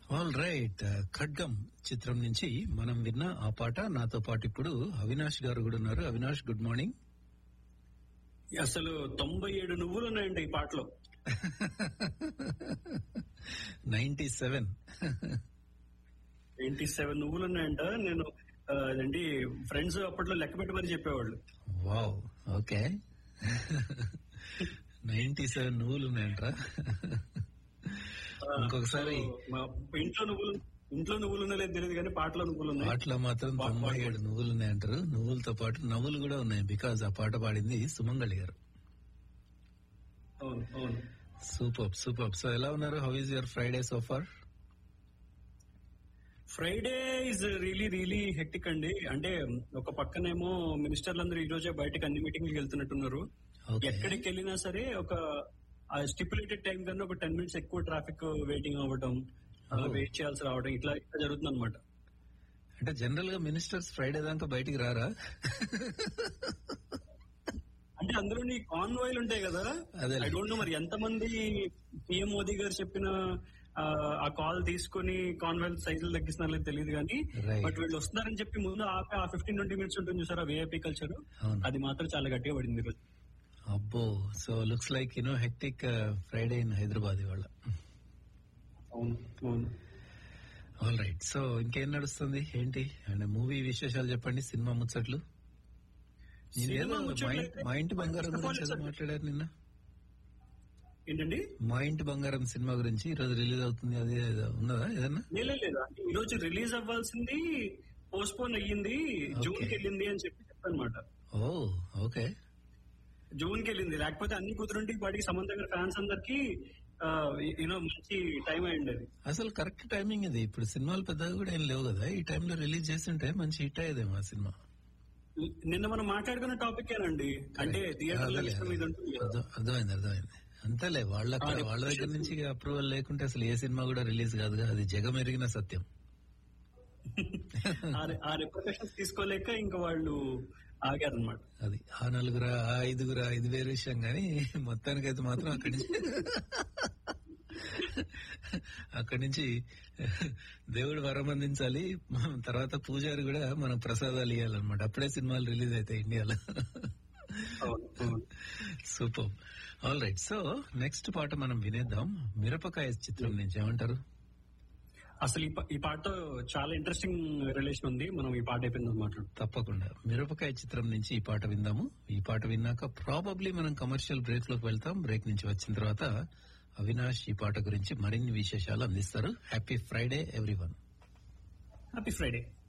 All right ఖడ్గం చిత్రం నుంచి మనం విన్న ఆ పాట నాతో పాటు ఇప్పుడు అవినాష్ గారు కూడా ఉన్నారు అవినాష్ గుడ్ మార్నింగ్ అసలు తొంభై ఏడు నువ్వులు ఉన్నాయండి ఈ పాటలో నైన్టీ సెవెన్ ట్వంటీ సెవెన్ నువ్వులు ఉన్నాయంట నేను ఆ, అదేంటి ఫ్రెండ్స్ అప్పట్లో లెక్క పెట్టి మరీ చెప్పేవాళ్ళు వావ్ ఓకే నైన్టీ సెవెన్ నువ్వులు ఉన్నాయంట్రా ఆ, ఇంకొకసారి సో, మా ఇంట్లో నువ్వులు ఇంట్లో నువ్వులు ఉన్నాయో లేదో తెలియదు కానీ పాటలో నువ్వులు ఉన్నాయి పాటలో మాత్రం పా- తొంభై పాట. ఏడు నువ్వులు ఉన్నాయంటారు నువ్వులతో పాటు నవ్వులు కూడా ఉన్నాయి బికాజ్ ఆ పాట పాడింది సుమంగళి గారు అవును అవును సూపర్ సూపర్ సో ఎలా ఉన్నారు how is your Friday so far Friday is really really hectic అండి అంటే ఒక పక్కనేమో మినిస్టర్లందరూ ఈ రోజే బయటకు అన్ని మీటింగ్లకు వెళ్తున్నట్టున్నారు ఓకే ఎక్కడికి వెళ్ళినా సరే ఒక స్టిపులేటెడ్ టైం కన్నా ఒక టెన్ మినిట్స్ ఎక్కువ ట్రాఫిక్ వెయిటింగ్ అవ్వడం Oh. వెయిట్ చేయాల్సి రావడం ఇట్లా ఇట్లా జరుగుతుంది అనమాట అంటే జనరల్ గా మినిస్టర్స్ ఫ్రైడే దాకా బయటికి రారా అంటే అందులో నీ కాన్వాయిలు ఉంటాయి కదా అదే ఐ డోంట్ నో మరి ఎంతమంది పిఎం మోదీ గారు చెప్పిన ఆ, ఆ కాల్ తీసుకుని కాన్వాయిల్ సైజులు తగ్గిస్తున్నారో తెలియదు కానీ Right. బట్ వీళ్ళు వస్తున్నారని చెప్పి ముందు ఆపి ఆ ఫిఫ్టీన్ ట్వంటీ మినిట్స్ ఉంటుంది చూసారా విఐపి కల్చర్ అవును అది మాత్రం చాలా గట్టిగా పడింది ఈరోజు అబ్బో so looks like you know hectic Friday in Hyderabad ఇవాళ అవును అవును ఆల్ రైట్ సో ఇంకేం నడుస్తుంది ఏంటి అంటే మూవీ విశేషాలు చెప్పండి సినిమా ముచ్చట్లు నేను ఏదో సినిమా ముచ్చట్లు మా ఇంటి- అయితే- మా ఇంటి బంగారం First of all, గురించి ఏదో it's a- మాట్లాడారు నిన్న ఏంటండి మా ఇంటి బంగారం సినిమా గురించి ఈ రోజు రిలీజ్ అవుతుంది అది ఏదో ఉన్నదా ఏదన్నా లేదు లేదు అంటే ఈ రోజు రిలీజ్ అవ్వాల్సింది పోస్ట్ పోన్ అయ్యింది జూన్ కి వెళ్ళింది అని చెప్పి చెప్పనమాట ఓ ఓకే జూన్ కి వెళ్ళింది లేకపోతే అన్ని కుదురుంటే వాటికి సంబంధ దగ్గర ఫ్యాన్స్ అందరికి యూనో మంచి టైం అయ్యింది అది అసలు కరెక్ట్ టైమింగ్ ఇది ఇప్పుడు సినిమాలు పెద్దగా కూడా ఏం లేవు కదా ఈ టైంలో రిలీజ్ చేస్తుంటే మంచి హిట్ అయ్యేదేమో ఆ సినిమా నిన్న మనం మాట్లాడుకున్న టాపిక్ ఏనండి అంటే థియేటర్ అదేలే, ఇష్టం ఇది ఉంటుంది కదా. అర్థం- అర్థమైంది అర్థమైంది అంతేలే వాళ్ళ అదే. వాళ్ళ దగ్గర నుంచి అప్రూవల్ లేకుంటే అసలు ఏ సినిమా కూడా రిలీజ్ కాదుగా అది జగం ఎరిగిన సత్యం ఆ- ఆ రిప్రకషన్స్ తీసుకోలేక ఇంకా వాళ్ళు ఆగారనమాట అది ఆ నలుగురా ఆ ఐదుగురా ఇది వేరే విషయం కానీ మొత్తానికైతే మాత్రం అక్కడి నుంచి అక్కడి నుంచి దేవుడు వరం అందించాలి తర్వాత పూజారి కూడా మనం ప్రసాదాలు ఇవ్వాలన్నమాట అప్పుడే సినిమాలు రిలీజ్ అవుతాయి ఇండియాలో super all right so next పాట మనం వినేద్దాం మిరపకాయ చిత్రం నుంచి ఏమంటారు అసలు ఈ పా- ఈ పాటతో చాలా ఇంట్రెస్టింగ్ రిలేషన్ ఉంది మనం ఈ పాట అయిపోయింది మాట్లాడు తప్పకుండా మిరపకాయ చిత్రం నుంచి ఈ పాట విందాము ఈ పాట విన్నాక ప్రాబబ్లీ మనం కమర్షియల్ బ్రేక్ లోకి వెళ్తాం బ్రేక్ నుంచి వచ్చిన తర్వాత అవినాష్ ఈ పాట గురించి మరిన్ని విశేషాలు అందిస్తారు happy Friday every happy Friday